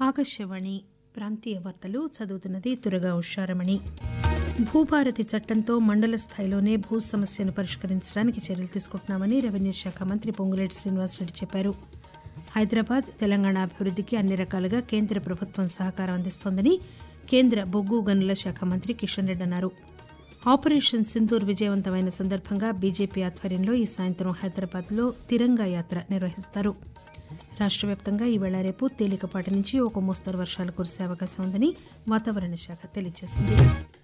ఆకాశవాణి ప్రాంతీయ వార్తలు చదువుతున్నది తురగా ఉషారమణి భూభారతి చట్టంతో మండల స్థాయిలోనే భూ సమస్యను పరిష్కరించడానికి చర్యలు తీసుకుంటున్నామని రెవెన్యూ శాఖ మంత్రి పొంగులేటి శ్రీనివాసరెడ్డి చెప్పారు హైదరాబాద్ తెలంగాణ అభివృద్దికి అన్ని రకాలుగా కేంద్ర ప్రభుత్వం సహకారం అందిస్తోందని కేంద్ర బొగ్గు గనుల శాఖ మంత్రి కిషన్ రెడ్డి అన్నారు ఆపరేషన్ సింధూర్ విజయవంతమైన సందర్భంగా బీజేపీ ఆధ్వర్యంలో ఈ సాయంత్రం హైదరాబాద్లో తిరంగా యాత్ర నిర్వహిస్తారు రాష్ట వ్యాప్తంగా ఈవేళ రేపు తేలికపాటి నుంచి ఒక మోస్తరు వర్షాలు కురిసే అవకాశం ఉందని వాతావరణ శాఖ తెలియజేసింది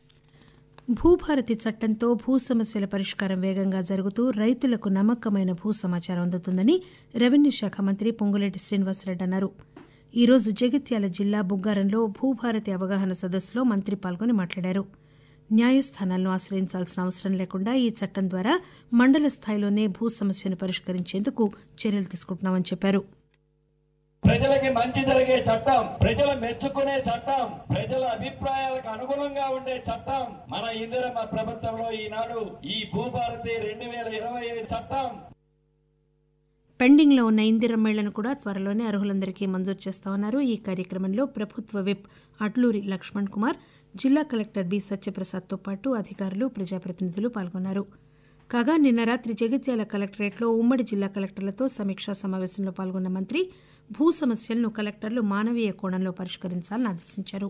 భూభారతి చట్టంతో భూ సమస్యల పరిష్కారం వేగంగా జరుగుతూ రైతులకు నమ్మకమైన భూ సమాచారం అందుతుందని రెవెన్యూ శాఖ మంత్రి పొంగులేటి శ్రీనివాసరెడ్డి అన్నారు ఈ రోజు జగిత్యాల జిల్లా బుగ్గారంలో భూభారతి అవగాహన సదస్సులో మంత్రి పాల్గొని మాట్లాడారు న్యాయస్థానాలను ఆశ్రయించాల్సిన అవసరం లేకుండా ఈ చట్టం ద్వారా మండల స్థాయిలోనే భూ సమస్యను పరిష్కరించేందుకు చర్యలు తీసుకుంటున్నామని చెప్పారు ప్రజలకి మంచి జరిగే చట్టం ప్రజలు మెచ్చుకునే చట్టం ప్రజల అభిప్రాయాలకు అనుగుణంగా ఉండే చట్టం మన ఇందిరమ్మ ప్రభుత్వంలో ఈనాడు ఈ భూభారతి రెండు వేల ఇరవై ఐదు చట్టం పెండింగ్ లో ఉన్న ఇందిరమ్మేళ్లను కూడా త్వరలోనే అర్హులందరికీ మంజూరు చేస్తామన్నారు ఈ కార్యక్రమంలో ప్రభుత్వ విప్ అడ్లూరి లక్ష్మణ్ కుమార్ జిల్లా కలెక్టర్ బి సత్యప్రసాద్తో పాటు అధికారులు ప్రజాప్రతినిధులు పాల్గొన్నారు కాగా నిన్న రాత్రి జగిత్యాల కలెక్టరేట్లో ఉమ్మడి జిల్లా కలెక్టర్లతో సమీక్షా సమావేశంలో పాల్గొన్న మంత్రి భూ సమస్యలను కలెక్టర్లు మానవీయ కోణంలో పరిష్కరించాలని ఆదేశించారు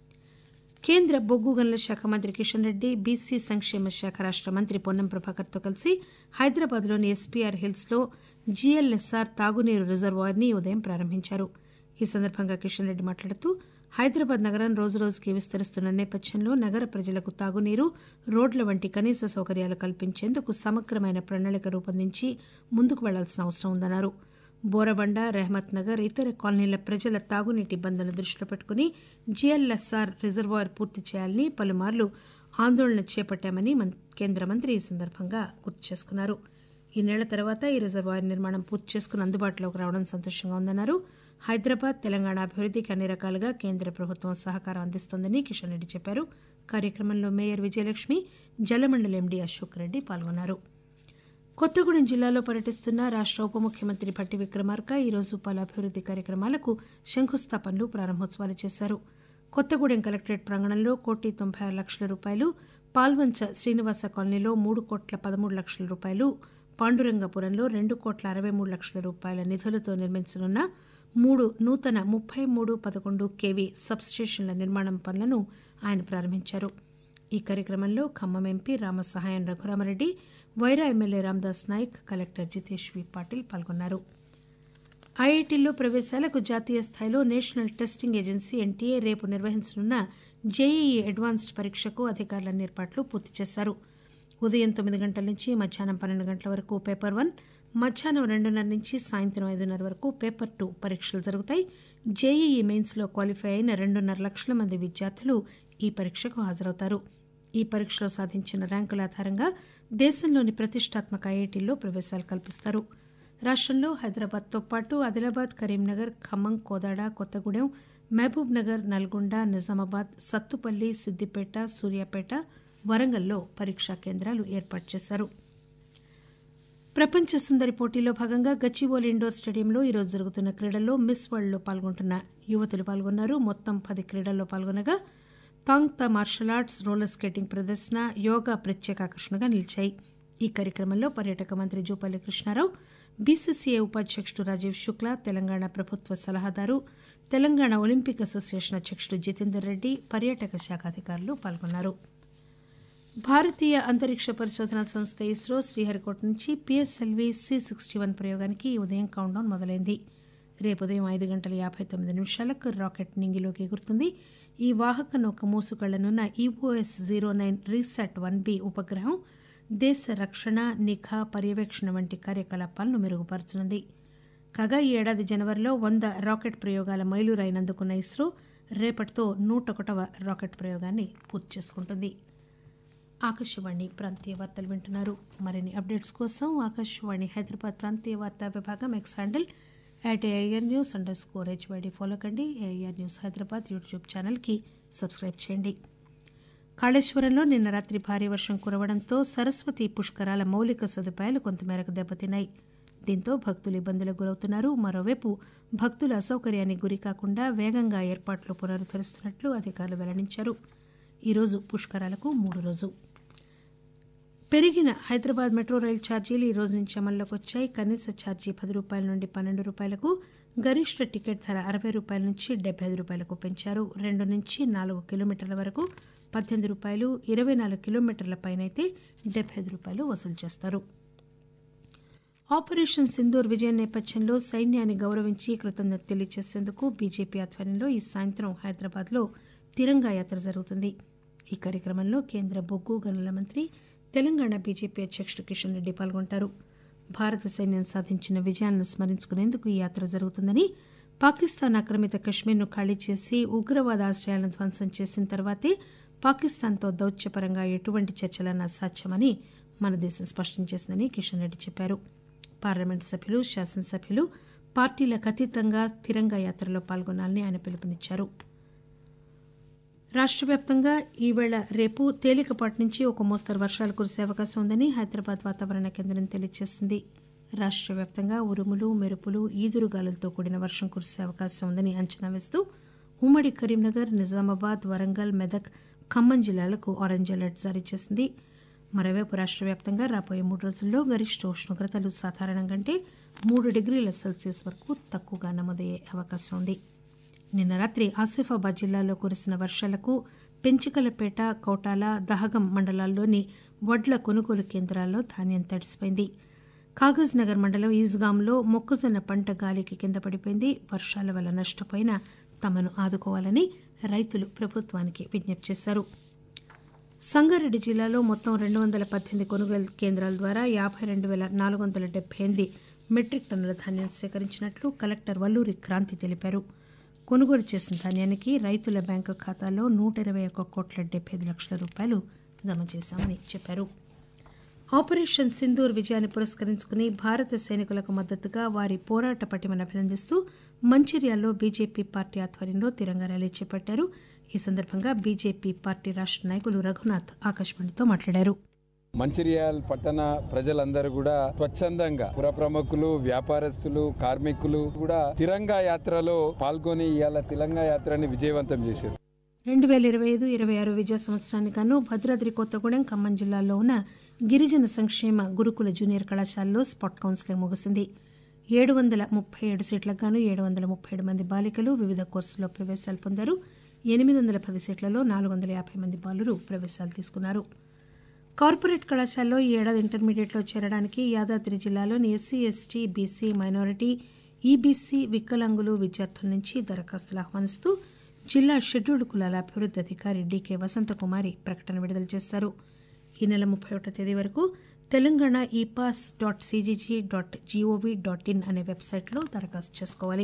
కేంద్ర బొగ్గు గనుల శాఖ మంత్రి కిషన్ రెడ్డి బీసీ సంక్షేమ శాఖ రాష్ట మంత్రి పొన్నం ప్రభాకర్తో కలిసి హైదరాబాద్లోని ఎస్పీఆర్ హిల్స్లో జీఎల్ఎస్ఆర్ తాగునీరు రిజర్వాయర్ని ఉదయం ప్రారంభించారు ఈ సందర్భంగా కిషన్ రెడ్డి మాట్లాడుతూ హైదరాబాద్ నగరం రోజురోజుకి విస్తరిస్తున్న నేపథ్యంలో నగర ప్రజలకు తాగునీరు రోడ్ల వంటి కనీస సౌకర్యాలు కల్పించేందుకు సమగ్రమైన ప్రణాళిక రూపొందించి ముందుకు వెళ్లాల్సిన అవసరం ఉందన్నారు బోరబండ రెహమత్ నగర్ ఇతర కాలనీల ప్రజల తాగునీటి ఇబ్బందులను దృష్టిలో పెట్టుకుని జిఎల్ఎస్ఆర్ రిజర్వాయర్ పూర్తి చేయాలని పలుమార్లు ఆందోళన చేపట్టామని కేంద్ర మంత్రి ఈ సందర్భంగా గుర్తు చేసుకున్నారు ఈ నెల తర్వాత ఈ రిజర్వాయర్ నిర్మాణం పూర్తి చేసుకుని అందుబాటులోకి రావడం సంతోషంగా ఉందన్నారు హైదరాబాద్ తెలంగాణ అభివృద్దికి అన్ని రకాలుగా కేంద్ర ప్రభుత్వం సహకారం అందిస్తోందని కిషన్ రెడ్డి చెప్పారు కార్యక్రమంలో మేయర్ విజయలక్ష్మి జలమండలి ఎండీ అశోక్ రెడ్డి పాల్గొన్నారు కొత్తగూడెం జిల్లాలో పర్యటిస్తున్న రాష్ట ఉప ముఖ్యమంత్రి భట్టి విక్రమార్క ఈరోజు పలు అభివృద్ది కార్యక్రమాలకు శంకుస్థాపనలు ప్రారంభోత్సవాలు చేశారు కొత్తగూడెం కలెక్టరేట్ ప్రాంగణంలో కోటి తొంభై ఆరు లక్షల రూపాయలు పాల్వంచ శ్రీనివాస కాలనీలో మూడు కోట్ల పదమూడు లక్షల రూపాయలు పాండురంగపురంలో రెండు కోట్ల అరవై మూడు లక్షల రూపాయల నిధులతో నిర్మించనున్న మూడు నూతన ముప్పై మూడు పదకొండు కేవీ సబ్స్టేషన్ల నిర్మాణం పనులను ఆయన ప్రారంభించారు ఈ కార్యక్రమంలో Khammam MP Ramasahayam Raghurama Reddy Wyra MLA Ramdas Naik collector Jitesh వి పాటిల్ పాల్గొన్నారు ఐఐటీల్లో ప్రవేశాలకు జాతీయ స్థాయిలో నేషనల్ టెస్టింగ్ ఏజెన్సీ ఎన్టీఏ రేపు నిర్వహించనున్న జేఈఈ అడ్వాన్స్డ్ పరీక్షకు అధికారులన్నీ ఏర్పాట్లు పూర్తి చేశారు ఉదయం తొమ్మిది గంటల నుంచి మధ్యాహ్నం పన్నెండు గంటల వరకు పేపర్ వన్ మధ్యాహ్నం రెండున్నర నుంచి సాయంత్రం ఐదున్నర వరకు పేపర్ టూ పరీక్షలు జరుగుతాయి జేఈఈ మెయిన్స్లో క్వాలిఫై అయిన రెండున్నర లక్షల మంది విద్యార్థులు ఈ పరీక్షకు హాజరవుతారు ఈ పరీక్షలో సాధించిన ర్యాంకుల ఆధారంగా దేశంలోని ప్రతిష్టాత్మక ఐఐటీల్లో ప్రవేశాలు కల్పిస్తారు రాష్టంలో హైదరాబాద్తో పాటు ఆదిలాబాద్ కరీంనగర్ ఖమ్మం కోదాడ కొత్తగూడెం మహబూబ్ నగర్ నల్గొండ నిజామాబాద్ సత్తుపల్లి సిద్దిపేట సూర్యాపేట వరంగల్లో పరీక్షా కేంద్రాలు ఏర్పాటు చేశారు ప్రపంచ సుందరి పోటీలో భాగంగా గచ్చిబౌలి ఇండోర్ స్టేడియంలో ఈరోజు జరుగుతున్న క్రీడల్లో మిస్ వరల్డ్లో పాల్గొంటున్న యువతులు పాల్గొన్నారు మొత్తం పది క్రీడల్లో పాల్గొనగా Thangta martial arts roller skating ప్రదర్శన యోగా ప్రత్యేక ఆకర్షణగా నిలిచాయి ఈ కార్యక్రమంలో పర్యాటక మంత్రి జూపల్లి కృష్ణారావు బీసీసీఐ ఉపాధ్యక్షుడు రాజీవ్ శుక్లా తెలంగాణ ప్రభుత్వ సలహాదారు తెలంగాణ ఒలింపిక్ అసోసియేషన్ అధ్యక్షుడు జితేందర్ రెడ్డి పర్యాటక శాఖ అధికారులు పాల్గొన్నారు భారతీయ అంతరిక్ష పరిశోధన సంస్థ ఇస్రో శ్రీహరికోట నుంచి పిఎస్ఎల్వి సి సిక్స్టీ వన్ ప్రయోగానికి ఈ ఉదయం కౌంట్డౌన్ మొదలైంది రేపు ఉదయం ఐదు గంటల యాభై తొమ్మిది నిమిషాలకు రాకెట్ నింగిలోకి ఎగురుతుంది ఈ వాహక నౌక మూసుకెళ్లనున్న EOS zero nine RISAT one B ఉపగ్రహం దేశ రక్షణ నిఘా పర్యవేక్షణ వంటి కార్యకలాపాలను మెరుగుపరచనుంది కాగా ఈ ఏడాది జనవరిలో వంద రాకెట్ ప్రయోగాల మైలురాయినందుకున్న ఇస్రో రేపటితో నూట ఒకటవ రాకెట్ ప్రయోగాన్ని పూర్తి చేసుకుంటుంది ఆకాశవాణి ప్రాంతీయ వార్తలు వింటున్నారు మరిన్ని అప్డేట్స్ కోసం ఆకాశవాణి హైదరాబాద్ ప్రాంతీయ వార్తా విభాగం X handle at AIR news underscore HYD follow కండి ఏఐఆర్ న్యూస్ హైదరాబాద్ యూట్యూబ్ ఛానల్కి సబ్స్క్రైబ్ చేయండి కాళేశ్వరంలో నిన్న రాత్రి భారీ వర్షం కురవడంతో సరస్వతి పుష్కరాల మౌలిక సదుపాయాలు కొంతమేరకు దెబ్బతిన్నాయి దీంతో భక్తులు ఇబ్బందులకు గురవుతున్నారు మరోవైపు భక్తుల అసౌకర్యానికి గురి కాకుండా వేగంగా ఏర్పాట్లు పునరుద్దరిస్తున్నట్లు అధికారులు వెల్లడించారు ఈరోజు పుష్కరాలకు మూడు రోజు పెరిగిన హైదరాబాద్ మెట్రో రైలు ఛార్జీలు ఈ రోజు నుంచి అమల్లోకి వచ్చాయి కనీస ఛార్జీ పది రూపాయల నుండి పన్నెండు రూపాయలకు గరిష్ట టికెట్ ధర అరవై రూపాయల నుంచి డెబ్బై ఐదు రూపాయలకు పెంచారు రెండు నుంచి నాలుగు కిలోమీటర్ల వరకు పద్దెనిమిది రూపాయలు ఇరవై నాలుగు కిలోమీటర్ల పైనైతే డెబ్బై ఐదు రూపాయలు వసూలు చేస్తారు ఆపరేషన్ సింధూర్ విజయం నేపథ్యంలో సైన్యాన్ని గౌరవించి కృతజ్ఞత తెలియజేసేందుకు బీజేపీ ఆధ్వర్యంలో ఈ సాయంత్రం హైదరాబాద్లో తిరంగా యాత్ర జరుగుతుంది ఈ కార్యక్రమంలో కేంద్ర బొగ్గు గనుల మంత్రి తెలంగాణ బీజేపీ అధ్యక్షుడు కిషన్ రెడ్డి పాల్గొంటారు భారత సైన్యం సాధించిన విజయాలను స్మరించుకునేందుకు ఈ యాత్ర జరుగుతుందని పాకిస్తాన్ ఆక్రమిత కశ్మీర్ను ఖాళీ చేసి ఉగ్రవాద ఆశ్రయాలను ధ్వంసం చేసిన తర్వాతే పాకిస్తాన్తో దౌత్యపరంగా ఎటువంటి చర్చలన్నా సాధ్యమని మన దేశం స్పష్టం చేసిందని కిషన్ రెడ్డి చెప్పారు పార్లమెంటు సభ్యులు శాసనసభ్యులు పార్టీలకు అతీతంగా తిరంగా యాత్రలో పాల్గొనాలని ఆయన పిలుపునిచ్చారు రాష్ట్ర వ్యాప్తంగా ఈవేళ రేపు తేలికపాటి నుంచి ఒక మోస్తరు వర్షాలు కురిసే అవకాశం ఉందని హైదరాబాద్ వాతావరణ కేంద్రం తెలియజేసింది రాష్ట్ర వ్యాప్తంగా ఉరుములు మెరుపులు ఈదురుగాలులతో కూడిన వర్షం కురిసే అవకాశం ఉందని అంచనా వేస్తూ ఉమ్మడి కరీంనగర్ నిజామాబాద్ వరంగల్ మెదక్ ఖమ్మం జిల్లాలకు ఆరెంజ్ అలర్ట్ జారీ చేసింది మరోవైపు రాష్ట్ర వ్యాప్తంగా రాబోయే మూడు రోజుల్లో గరిష్ట ఉష్ణోగ్రతలు సాధారణం కంటే మూడు డిగ్రీల సెల్సియస్ వరకు తక్కువగా నమోదయ్యే అవకాశం ఉంది నిన్న రాత్రి ఆసిఫాబాద్ జిల్లాలో కురిసిన వర్షాలకు పెంచికలపేట కౌటాల దహగం మండలాల్లోని వడ్ల కొనుగోలు కేంద్రాల్లో ధాన్యం తడిసిపోయింది కాగజ్ నగర్ మండలం ఈజ్గాంలో మొక్కజొన్న పంట గాలికి కింద పడిపోయింది వర్షాల వల్ల నష్టపోయిన తమను ఆదుకోవాలని రైతులు ప్రభుత్వానికి విజ్ఞప్తి చేశారు సంగారెడ్డి జిల్లాలో మొత్తం రెండు వందల పద్దెనిమిది కొనుగోలు కేంద్రాల ద్వారా యాభై రెండు వేల నాలుగు వందల డెబ్బై ఎనిమిది మెట్రిక్ టన్నుల ధాన్యం సేకరించినట్లు కలెక్టర్ వల్లూరి క్రాంతి తెలిపారు కొనుగోలు చేసిన ధాన్యానికి రైతుల బ్యాంకు ఖాతాలో నూట ఇరవై ఒక్క కోట్ల డెబ్బై ఐదు లక్షల రూపాయలు జమ చేశామని చెప్పారు ఆపరేషన్ సింధూర్ విజయాన్ని పురస్కరించుకుని భారత సైనికులకు మద్దతుగా వారి పోరాట పటిమను అభినందిస్తూ మంచిర్యాల్లో బీజేపీ పార్టీ ఆధ్వర్యంలో తిరంగా ర్యాలీ చేపట్టారు ఈ సందర్భంగా బీజేపీ పార్టీ రాష్ట్ర నాయకులు రఘునాథ్ ఆకాశవాణితో మాట్లాడారు మంచిర్యాల్ పట్టణ ప్రజలందరూ కూడా స్వచ్ఛందంగా పుర ప్రముఖులు వ్యాపారస్తులు కార్మికులు కూడా తిరంగా యాత్రలో పాల్గొని ఇవాళ తిరంగా యాత్రని విజయవంతం చేశారు రెండు వేల ఇరవై ఐదు ఇరవై ఆరు విద్యా సంవత్సరానికి గాను భద్రాద్రి కొత్తగూడెం ఖమ్మం జిల్లాల్లో ఉన్న గిరిజన సంక్షేమ గురుకుల జూనియర్ కళాశాలలో స్పాట్ కౌన్సిలింగ్ ముగిసింది ఏడు వందల ముప్పై ఏడు సీట్లకు గాను ఏడు వందల ముప్పై ఏడు మంది బాలికలు వివిధ కోర్సుల్లో ప్రవేశాలు పొందారు ఎనిమిది వందల పది సీట్లలో నాలుగు వందల యాభై మంది బాలురు ప్రవేశాలు తీసుకున్నారు కార్పొరేట్ కళాశాలలో ఈ ఏడాది ఇంటర్మీడియట్లో చేరడానికి యాదాద్రి జల్లాలోని SC ST BC minority EBC వికలాంగులు విద్యార్థుల నుంచి దరఖాస్తులు ఆహ్వానిస్తూ జిల్లా షెడ్యూల్డ్ కులాల అభివృద్ధి అధికారి డీకే వసంతకుమారి ప్రకటన విడుదల చేశారు ఈ నెల ముప్పై ఒకటో తేదీ వరకు Telangana e pass dot CGG dot gov dot in అనే వెబ్సైట్లో దరఖాస్తు చేసుకోవాలి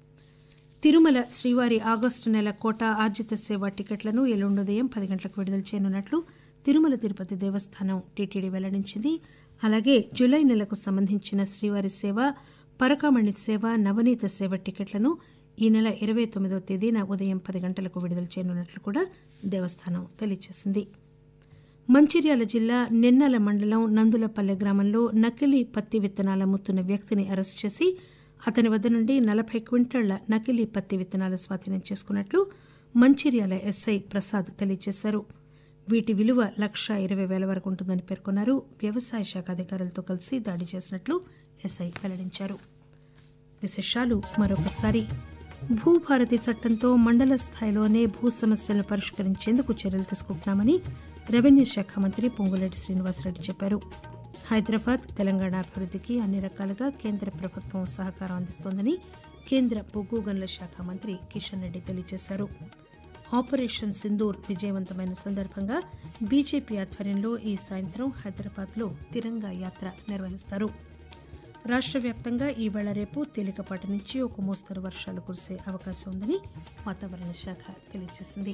తిరుమల శ్రీవారి ఆగస్టు నెల కోట ఆర్జిత సేవ టికెట్లను ఎల్లుండి ఉదయం పది గంటలకు విడుదల చేయనున్నట్లు తిరుమల తిరుపతి దేవస్థానం టీటీడీ వెల్లడించింది అలాగే జూలై నెలకు సంబంధించిన శ్రీవారి సేవ పరకామణి సేవ నవనీత సేవ టికెట్లను ఈ నెల ఇరవై తొమ్మిదో తేదీన ఉదయం పది గంటలకు విడుదల చేయనున్నట్లు కూడా దేవస్థానం తెలియజేసింది మంచిర్యాల జిల్లా నిన్నల మండలం నందులపల్లె గ్రామంలో నకిలీ పత్తి విత్తనాలు అమ్ముతున్న వ్యక్తిని అరెస్ట్ చేసి అతని వద్ద నుండి నలభై క్వింటాళ్ల నకిలీ పత్తి విత్తనాలు స్వాధీనం చేసుకున్నట్లు మంచిర్యాల ఎస్ఐ ప్రసాద్ తెలియజేశారు వీటి విలువ లక్ష ఇరవై వేల వరకు ఉంటుందని పేర్కొన్నారు వ్యవసాయ శాఖ అధికారులతో కలిసి దాడి చేసినట్లు ఎస్ఐ వెల్లడించారు విశేషాలు మరొకసారి భూభారతి చట్టంతో మండల స్థాయిలోనే భూ సమస్యలను పరిష్కరించేందుకు చర్యలు తీసుకుంటున్నామని రెవెన్యూ శాఖ మంత్రి పొంగులేటి శ్రీనివాసరెడ్డి చెప్పారు హైదరాబాద్ తెలంగాణ అభివృద్ధికి అన్ని రకాలుగా కేంద్ర ప్రభుత్వం సహకారం అందిస్తోందని కేంద్ర బొగ్గు గనుల శాఖ మంత్రి కిషన్ రెడ్డి తెలియజేశారు ఆపరేషన్ సింధూర్ విజయవంతమైన సందర్భంగా బీజేపీ ఆధ్వర్యంలో ఈ సాయంత్రం హైదరాబాద్లో తిరంగా యాత్ర నిర్వహిస్తారు రాష్ట్ర వ్యాప్తంగా ఈ వేళ రేపు తేలికపాటి నుంచి ఒక మోస్తరు వర్షాలు కురిసే అవకాశం ఉందని వాతావరణ శాఖ తెలియజేసింది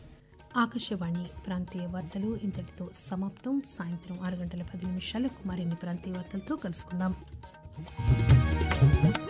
ఆకాశవాణి ప్రాంతీయ వార్తలు ఇంతటితో సమాప్తం సాయంత్రం ఆరు గంటల పది నిమిషాలకు మరిన్ని ప్రాంతీయ వార్తలతో కలుసుకుందాం